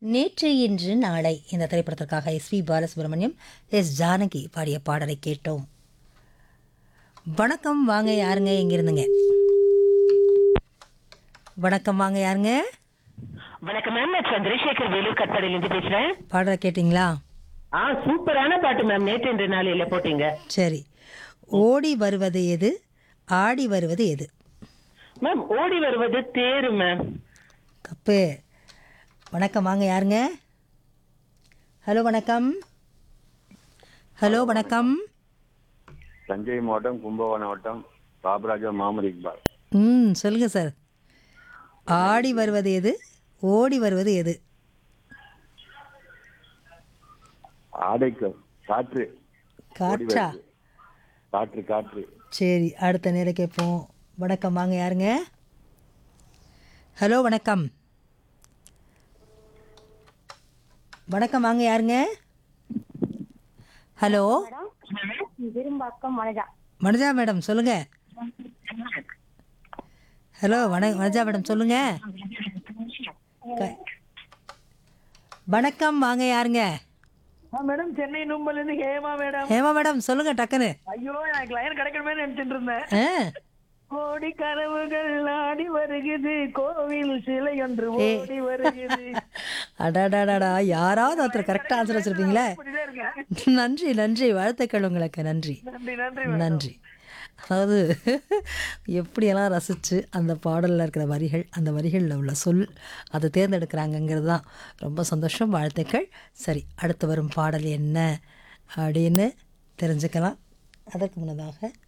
நேற்று இன்று நாளை இந்த திரைப்படத்திற்காக S P Balasubrahmanyam S Janaki பாடிய பாடலை கேட்டோம் வணக்கம் வாங்க யாருங்க எங்கிருந்துங்க வணக்கம் வாங்க யாருங்க வணக்கம் மேம் நான் சந்திரசேகர் வேலூர் கட்பாடியிலிருந்து பேசுறேன் பாடலை கேட்டிங்களா ஆ சூப்பரான பாட்டு மேம் நேற்று இன்று நாளையில போட்டீங்க சரி ஓடி வருவது எது ஆடி வருவது எது மேம் ஓடி வருவது தேரு மேம் கப்பு வணக்கம் வாங்க யாருங்க ஹலோ வணக்கம் ஹலோ வணக்கம் தஞ்சை மாவட்டம் கும்பகோணம் மாவட்டம் பாபராஜா மாமர் இக்பால் ம் சொல்லுங்கள் சார் ஆடி வருவது எது ஓடி வருவது எது ஆடைக்கு காற்று காற்றா காற்று காற்று சரி அடுத்த நேரம் கேட்போம் வணக்கம் வாங்க யாருங்க ஹலோ வணக்கம் வணக்கம் வாங்க யாருங்க ஹலோ விரும்பாக்கம் மனஜா மனஜா மேடம் சொல்லுங்க ஹலோ வண மனஜா மேடம் சொல்லுங்க க- வணக்கம் வாங்க யாருங்க மேடம் சென்னை நும்பல் இருந்து ஹேமா மேடம் ஹேமா மேடம் சொல்லுங்க டக்குன்னு ஐயோ எனக்கு லைன் கிடைக்கணுமே நினைச்சிட்டு இருந்தேன் ஆ கோடி கனவுகள் ஆடி வருகிறது கோவில் சிலை ஒன்று ஓடி வருகிறது அடாடாடாடா யாராவது ஒருத்தர் கரெக்டாக ஆன்சர் வச்சிருப்பீங்களே இப்படிதான் இருக்கேன் நன்றி நன்றி வாழ்த்துக்கள் உங்களுக்கு நன்றி நன்றி நன்றி நன்றி அதாவது எப்படியெல்லாம் ரசித்து அந்த பாடலில் இருக்கிற வரிகள் அந்த வரிகளில் உள்ள சொல் அதை தேர்ந்தெடுக்கிறாங்கங்கிறது தான் ரொம்ப சந்தோஷம் வாழ்த்துக்கள் சரி அடுத்து வரும் பாடல் என்ன அப்படின்னு தெரிஞ்சுக்கலாம் அதற்கு முன்னதாக